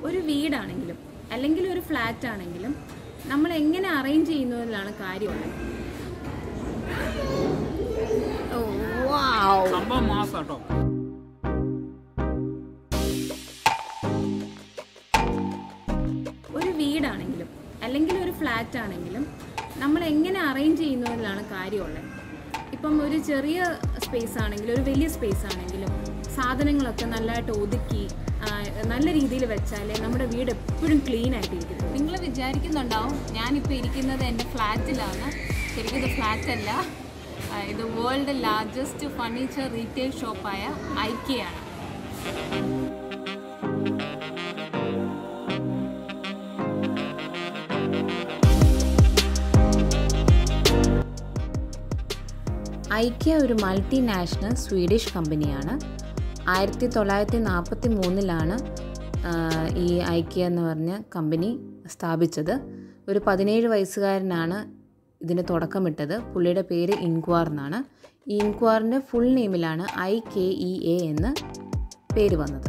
ഒരു വീടാണെങ്കിലും അല്ലെങ്കിൽ ഒരു ഫ്ലാറ്റ് ആണെങ്കിലും നമ്മൾ എങ്ങനെ അറേഞ്ച് ചെയ്യുന്നതിലാണ് കാര്യമുള്ളത് സംഭവം മാസം കേട്ടോ ഒരു വീടാണെങ്കിലും അല്ലെങ്കിൽ ഒരു ഫ്ലാറ്റ് ആണെങ്കിലും നമ്മൾ എങ്ങനെ അറേഞ്ച് ചെയ്യുന്നതിലാണ് കാര്യമുള്ളത് ഇപ്പം ഒരു ചെറിയ സ്പേസ് ആണെങ്കിലും ഒരു വലിയ സ്പേസ് ആണെങ്കിലും സാധനങ്ങളൊക്കെ നല്ലതായിട്ട് ഒതുക്കി ആ, നല്ല രീതിയിൽ വെച്ചാലേ നമ്മുടെ വീട് എപ്പോഴും ക്ലീൻ ആയിട്ടിരിക്കും നിങ്ങൾ വിചാരിക്കുന്നുണ്ടാവും ഞാനിപ്പോൾ ഇരിക്കുന്നത് എൻ്റെ ഫ്ലാറ്റിലാണ് ശരിക്കും ഇത് ഫ്ലാറ്റ് അല്ല ആ, ഇത് വേൾഡ് ലാർജസ്റ്റ് ഫർണിച്ചർ റീറ്റെയിൽ ഷോപ്പായ ഐക്കിയാണ് ഐക്യ ഒരു മൾട്ടിനാഷണൽ സ്വീഡിഷ് കമ്പനിയാണ് ആയിരത്തി തൊള്ളായിരത്തി നാൽപ്പത്തി മൂന്നിലാണ് ഈ ഐക്യ എന്ന് പറഞ്ഞ കമ്പനി സ്ഥാപിച്ചത് ഒരു പതിനേഴ് വയസ്സുകാരനാണ് ഇതിന് തുടക്കമിട്ടത് പുള്ളിയുടെ പേര് ഇൻക്വാർ എന്നാണ് ഈ ഇൻക്വാറിൻ്റെ ഫുൾ നെയിമിലാണ് ഐ കെ ഇ എ എന്ന് പേര് വന്നത്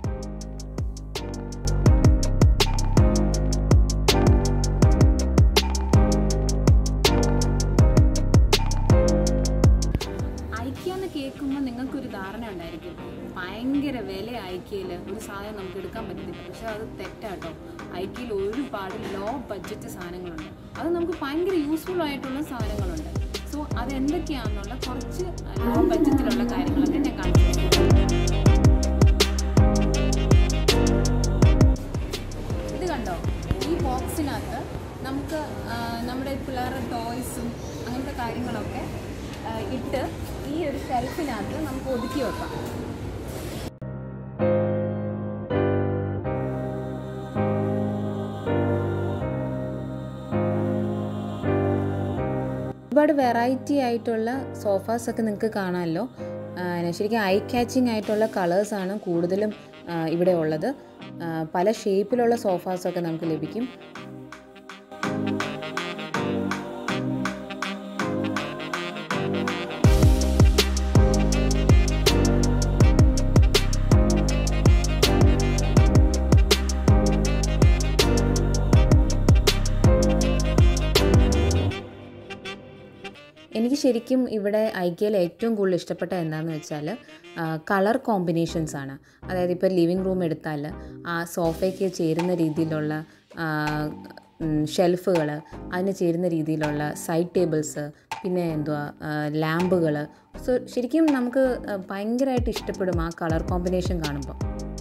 ഐക്യ എന്ന് കേൾക്കുമ്പോൾ നിങ്ങൾക്കൊരു ധാരണ ഉണ്ടായിരിക്കും ഭയങ്കര വില ഐക്യയിൽ ഒരു സാധനം നമുക്ക് എടുക്കാൻ പറ്റത്തില്ല പക്ഷെ അത് തെറ്റാട്ടോ ഐക്യയിൽ ഒരുപാട് ലോ ബഡ്ജറ്റ് സാധനങ്ങളുണ്ട് അത് നമുക്ക് ഭയങ്കര യൂസ്ഫുൾ ആയിട്ടുള്ള സാധനങ്ങളുണ്ട് സോ അത് എന്തൊക്കെയാണെന്നുള്ള കുറച്ച് ലോ ബഡ്ജറ്റിലുള്ള കാര്യങ്ങളൊക്കെ ഞാൻ കാണിച്ചു ഇത് കണ്ടോ ഈ ബോക്സിനകത്ത് നമുക്ക് ആ, നമ്മുടെ പിള്ളേരുടെ ടോയ്സും അങ്ങനത്തെ കാര്യങ്ങളൊക്കെ ആ, ഇട്ട് ഈ ഒരു ഷെൽഫിനകത്ത് നമുക്ക് ഒതുക്കി വെക്കാം ഒരുപാട് വെറൈറ്റി ആയിട്ടുള്ള സോഫാസ് ഒക്കെ നിങ്ങൾക്ക് കാണാമല്ലോ ആ, ശരിക്കും ഐ ക്യാച്ചിങ് ആയിട്ടുള്ള കളേഴ്സാണ് കൂടുതലും ആ, ഇവിടെ ഉള്ളത് ആ, പല ഷേപ്പിലുള്ള സോഫാസൊക്കെ നമുക്ക് ലഭിക്കും എനിക്ക് ശരിക്കും ഇവിടെ ഐക്യയിൽ ഏറ്റവും കൂടുതൽ ഇഷ്ടപ്പെട്ട എന്താണെന്ന് വെച്ചാൽ കളർ കോമ്പിനേഷൻസ് ആണ് അതായത് ഇപ്പോൾ ലിവിങ് റൂം എടുത്താൽ ആ സോഫയ്ക്ക് ചേരുന്ന രീതിയിലുള്ള ഷെൽഫുകൾ അതിന് ചേരുന്ന രീതിയിലുള്ള സൈഡ് ടേബിൾസ് പിന്നെ എന്തുവാ ലാമ്പുകൾ സോ ശരിക്കും നമുക്ക് ആ, ഭയങ്കരമായിട്ട് ഇഷ്ടപ്പെടും ആ കളർ കോമ്പിനേഷൻ കാണുമ്പോൾ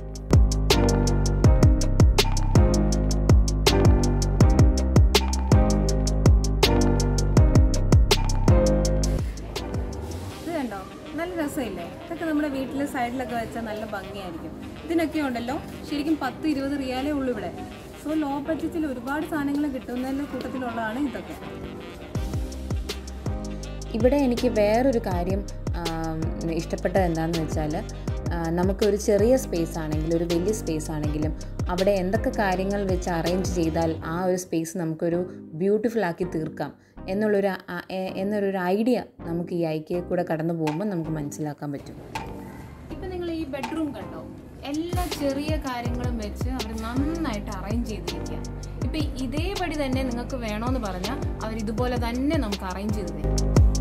ഇത് കണ്ടോ നല്ല രസമില്ലേ ഇതൊക്കെ നമ്മുടെ വീട്ടിൽ സൈഡിലൊക്കെ വെച്ചാൽ നല്ല ഭംഗിയായിരിക്കും ഇതിനൊക്കെ ഉണ്ടല്ലോ ശരിക്കും പത്ത് ഇരുപത് റിയാലേ ഉള്ളൂ ഇവിടെ സോ ലോ ബഡ്ജറ്റിൽ ഒരുപാട് സാധനങ്ങൾ കിട്ടുന്നതിൻ്റെ കൂട്ടത്തിലുള്ളതാണ് ഇതൊക്കെ ഇവിടെ എനിക്ക് വേറൊരു കാര്യം ആം, ഇഷ്ടപ്പെട്ടത് എന്താണെന്ന് വെച്ചാൽ ആ, നമുക്കൊരു ചെറിയ സ്പേസ് ആണെങ്കിലും ഒരു വലിയ സ്പേസ് ആണെങ്കിലും അവിടെ എന്തൊക്കെ കാര്യങ്ങൾ വെച്ച് അറേഞ്ച് ചെയ്താൽ ആ ഒരു സ്പേസ് നമുക്കൊരു ബ്യൂട്ടിഫുൾ ആക്കി തീർക്കാം എന്നുള്ളൊരു ആ- എ- എന്നൊരു ഐഡിയ നമുക്ക് ഈ ഐക്യയിൽ കൂടെ കടന്നു പോകുമ്പോൾ നമുക്ക് മനസ്സിലാക്കാൻ പറ്റും ഇപ്പം നിങ്ങൾ ഈ ബെഡ്റൂം കണ്ടോ എല്ലാ ചെറിയ കാര്യങ്ങളും വെച്ച് അവർ നന്നായിട്ട് അറേഞ്ച് ചെയ്തിരിക്കുക ഇപ്പം ഇതേപടി തന്നെ നിങ്ങൾക്ക് വേണമെന്ന് പറഞ്ഞാൽ അവർ ഇതുപോലെ തന്നെ നമുക്ക് അറേഞ്ച് ചെയ്ത് തരും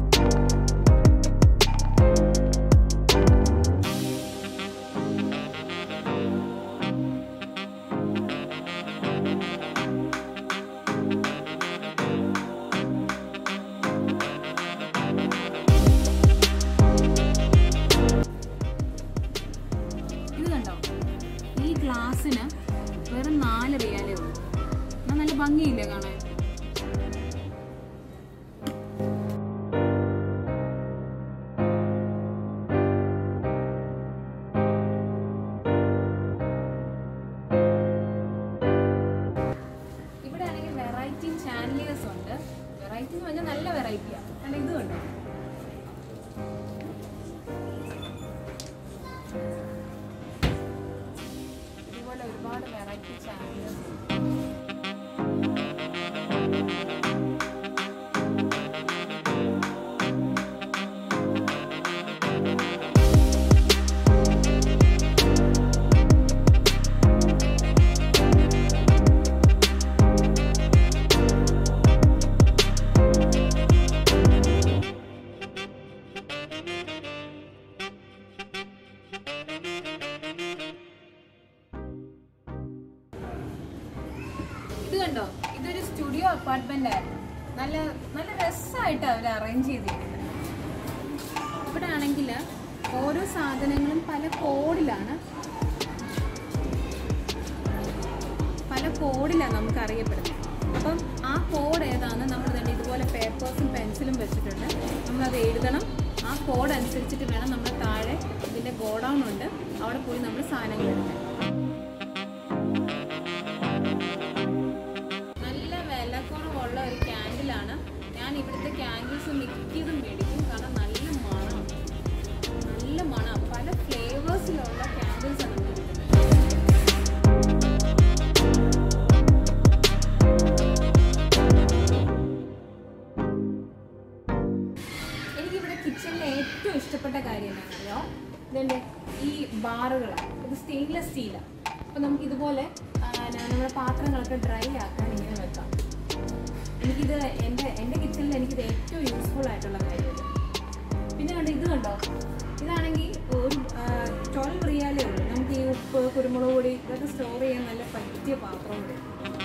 ഇത് കണ്ടോ ഈ ഗ്ലാസ്സിന് വെറും നാല് റിയാലേ ഉള്ളൂ എന്നാൽ നല്ല ഭംഗിയില്ലേ കാണാൻ ഇവിടെ ആണെങ്കിൽ വെറൈറ്റി ചാനലേഴ്സ് ഉണ്ട് വെറൈറ്റി എന്ന് പറഞ്ഞാൽ നല്ല വെറൈറ്റിയാണ് കാരണം ഇത് കണ്ടോ ഇതുപോലെ ഒരുപാട് വെറൈറ്റി ചാനലേഴ്സ് ഉണ്ട് കണ്ടോ ഇതൊരു സ്റ്റുഡിയോ അപ്പാർട്ട്മെന്റ് ആയിരുന്നു നല്ല നല്ല രസമായിട്ട് അവർ അറേഞ്ച് ചെയ്തിരിക്കുന്നത് ഇവിടെ ആണെങ്കിൽ ഓരോ സാധനങ്ങളും പല കോഡിലാണ് പല കോഡിലാണ് നമുക്ക് അറിയപ്പെടുന്നത് അപ്പം ആ കോഡ് ഏതാണെന്ന് നമ്മൾ തന്നെ ഇതുപോലെ പേപ്പേഴ്സും പെൻസിലും വെച്ചിട്ടുണ്ട് നമ്മളത് എഴുതണം ആ കോഡ് അനുസരിച്ചിട്ട് വേണം നമ്മൾ താഴെ ഇതിൻ്റെ ഗോഡൗൺ ഉണ്ട് അവിടെ പോയി നമ്മൾ സാധനങ്ങൾ എടുക്കാൻ നല്ല വിലക്കുറവുള്ള ഒരു ക്യാൻഡിലാണ് ഞാൻ ഇവിടുത്തെ ക്യാൻഡിൽസ് മിക്കതും മേടിക്കും കാരണം നല്ല മണം നല്ല മണം പല ഫ്ലേവേഴ്സിലുള്ള ക്യാൻഡിൽസ് ആണ് നമുക്ക് കിട്ടുന്നത് എനിക്കിവിടെ കിച്ചണിലെ ഏറ്റവും ഇഷ്ടപ്പെട്ട കാര്യം എന്താണെന്നറിയോ ഇതിൻ്റെ ഈ ബാറുകൾ ഇത് സ്റ്റെയിൻലെസ് സ്റ്റീലാണ് അപ്പോൾ നമുക്ക് ഇതുപോലെ ആ, ന- നമ്മുടെ പാത്രങ്ങളൊക്കെ ഡ്രൈ ആക്കാൻ ഇങ്ങനെ വെക്കാം എനിക്കിത് എൻ്റെ എൻ്റെ കിച്ചണിൽ എനിക്കിത് ഏറ്റവും യൂസ്ഫുൾ ആയിട്ടുള്ള കാര്യമാണ് പിന്നെ കണ്ടോ ഇത് കണ്ടോ ഇതാണെങ്കിൽ ഒരു ട്വൽവ് റിയാലേ ഉള്ളൂ നമുക്ക് ഈ ഉപ്പ് കുരുമുളക് പൊടി ഇതൊക്കെ സ്റ്റോർ ചെയ്യാൻ നല്ല പറ്റിയ പാത്രം കൂടെ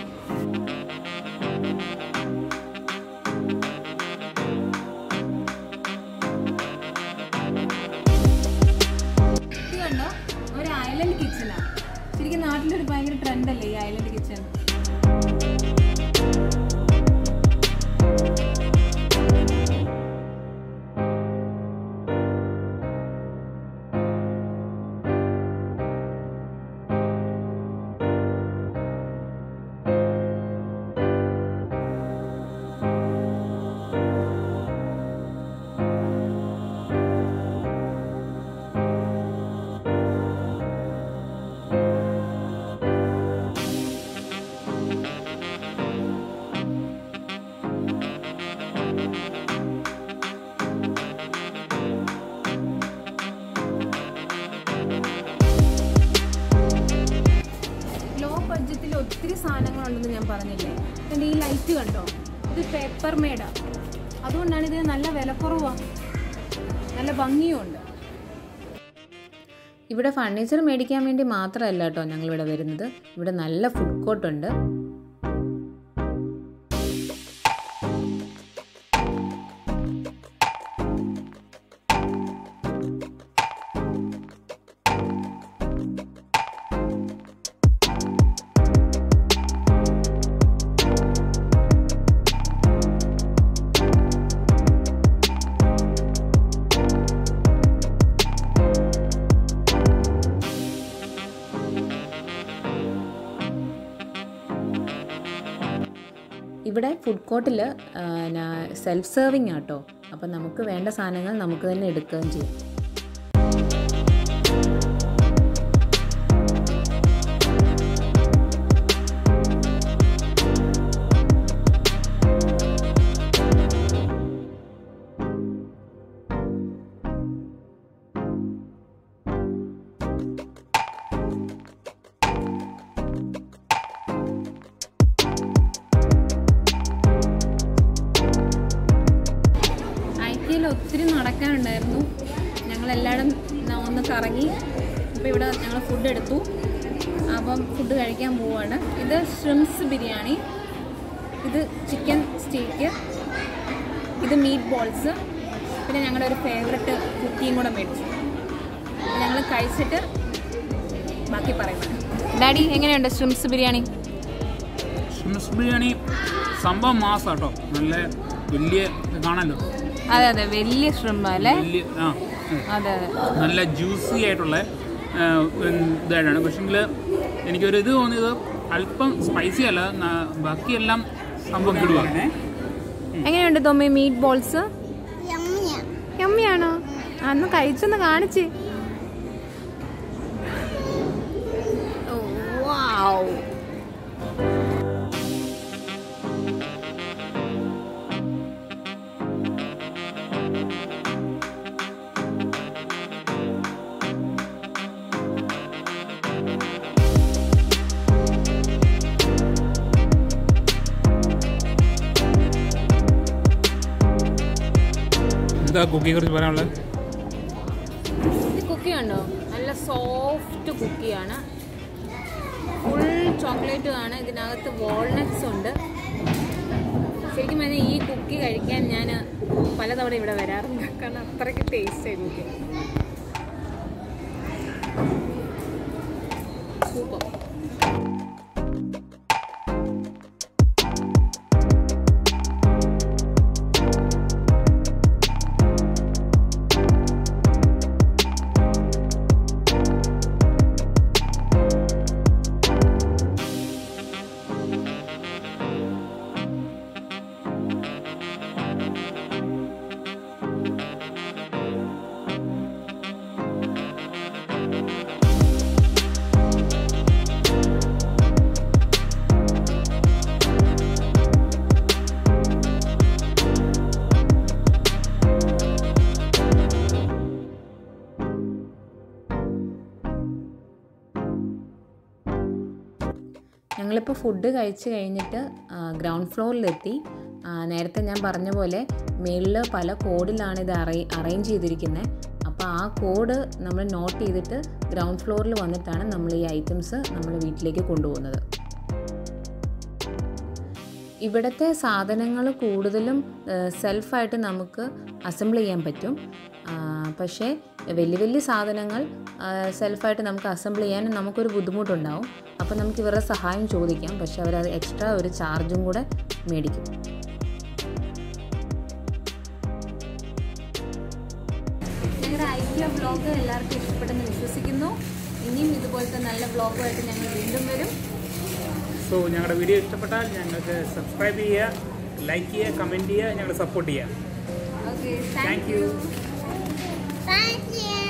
ഇത് കണ്ടോ ഒരു ഐലൻഡ് കിച്ചണാണ് ശരിക്കും നാട്ടിലൊരു ഭയങ്കര ട്രെൻഡല്ലേ ഈ ഐലൻഡ് കിച്ചൺ ലോ ബഡ്ജറ്റിൽ ഒത്തിരി സാധനങ്ങളുണ്ടെന്ന് ഞാൻ പറഞ്ഞില്ലേ എൻ്റെ ഈ ലൈറ്റ് കണ്ടോ ഇത് പേപ്പർ മേഡാ അതുകൊണ്ടാണ് ഇതിന് നല്ല വിലക്കുറവാണ് നല്ല ഭംഗിയുമുണ്ട് ഇവിടെ ഫർണിച്ചർ മേടിക്കാൻ വേണ്ടി മാത്രമല്ല കേട്ടോ ഞങ്ങളിവിടെ വരുന്നത് ഇവിടെ നല്ല ഫുഡ് കോർട്ടുണ്ട് ഇവിടെ ഫുഡ് കോർട്ടിൽ സെൽഫ് സെർവിങ് ആട്ടോ അപ്പം നമുക്ക് വേണ്ട സാധനങ്ങൾ നമുക്ക് തന്നെ എടുക്കുകയും ചെയ്യാം ഐക്യയിൽ ഒത്തിരി നടക്കാനുണ്ടായിരുന്നു ഞങ്ങളെല്ലായിടും ന- ഒന്ന് കറങ്ങി അപ്പോൾ ഇവിടെ ഞങ്ങൾ ഫുഡ് എടുത്തു അപ്പം ഫുഡ് കഴിക്കാൻ പോവാണ് ഇത് ഷ്രിംസ് ബിരിയാണി ഇത് ചിക്കൻ സ്റ്റേക്ക് ഇത് മീറ്റ് ബോൾസ് പിന്നെ ഞങ്ങളുടെ ഒരു ഫേവററ്റ് കുക്കിയും കൂടെ മേടിച്ചു ഞങ്ങൾ കഴിച്ചിട്ട് ബാക്കി പറയുന്നത് ഡാഡി എങ്ങനെയുണ്ട് ഷ്രിംസ് ബിരിയാണി ഷിംസ് ബിരിയാണി സംഭവം മാസം കേട്ടോ നല്ല വലിയ ഇത് കാണാലോ അതെ അതെ വലിയ ഷ്രിംബ അല്ലേ വലിയ ആ ഉം. അതെ അതെ നല്ല ജ്യൂസി ആയിട്ടുള്ള ആ, ഉം, ഇതായിട്ടാണ് പക്ഷെങ്കിൽ എനിക്കൊരു ഇത് തോന്നിയത് അല്പം സ്പൈസി അല്ല ന- ബാക്കിയെല്ലാം സംഭവം കിടുവാണ് എങ്ങനെയുണ്ട് തൊമ്മി മീറ്റ് ബോൾസ് യമ്മിയാണോ അന്ന് കഴിച്ചൊന്ന് കാണിച്ച് എന്താ കുക്കിയെ കുറിച്ച് പറയാനുള്ളത് ഇത് കുക്കി ഉണ്ടോ നല്ല സോഫ്റ്റ് കുക്കിയാണ് ഫുൾ ചോക്ലേറ്റും ആണ് ഇതിനകത്ത് വാൾനട്ട്സ് ഉണ്ട് ശരിക്കും പറഞ്ഞാൽ ഈ കുക്കി കഴിക്കാൻ ഞാൻ പലതവണ ഇവിടെ വരാറുണ്ട് കാരണം അത്രയ്ക്ക് ടേസ്റ്റ് ആയി കുക്കി സൂപ്പർ ഞങ്ങളിപ്പോൾ ഫുഡ് കഴിച്ച് കഴിഞ്ഞിട്ട് ഗ്രൗണ്ട് ഫ്ലോറിലെത്തി ആ, നേരത്തെ ഞാൻ പറഞ്ഞ പോലെ മേളിൽ പല കോഡിലാണ് ഇത് അറേ അറേഞ്ച് ചെയ്തിരിക്കുന്നത് അപ്പോൾ ആ കോഡ് നമ്മൾ നോട്ട് ചെയ്തിട്ട് ഗ്രൗണ്ട് ഫ്ലോറിൽ വന്നിട്ടാണ് നമ്മൾ ഈ ഐറ്റംസ് നമ്മൾ വീട്ടിലേക്ക് കൊണ്ടുപോകുന്നത് ഇവിടുത്തെ സാധനങ്ങൾ കൂടുതലും സെൽഫായിട്ട് നമുക്ക് അസംബിൾ ചെയ്യാൻ പറ്റും ആ, പക്ഷേ വലിയ വലിയ സാധനങ്ങൾ സെൽഫായിട്ട് നമുക്ക് അസംബിൾ ചെയ്യാൻ നമുക്കൊരു ബുദ്ധിമുട്ടുണ്ടാവും അപ്പോൾ നമുക്ക് ഇവരുടെ സഹായം ചോദിക്കാം പക്ഷേ അവരത് എക്സ്ട്രാ ഒരു ചാർജും കൂടെ മേടിക്കും ഞങ്ങളുടെ ഐക്യ ബ്ലോഗ് എല്ലാവർക്കും ഇഷ്ടപ്പെട്ടെന്ന് വിശ്വസിക്കുന്നു ഇനിയും ഇതുപോലത്തെ നല്ല ബ്ലോഗുമായിട്ട് ഞങ്ങൾ വീണ്ടും വരും സോ ഞങ്ങളുടെ വീഡിയോ ഇഷ്ടപ്പെട്ടാൽ ഞങ്ങൾക്ക് സബ്സ്ക്രൈബ് ചെയ്യുക ലൈക്ക് ചെയ്യുക കമൻറ്റ് ചെയ്യുക ഞങ്ങളെ സപ്പോർട്ട് ചെയ്യുക okay thank thank you you Thank you.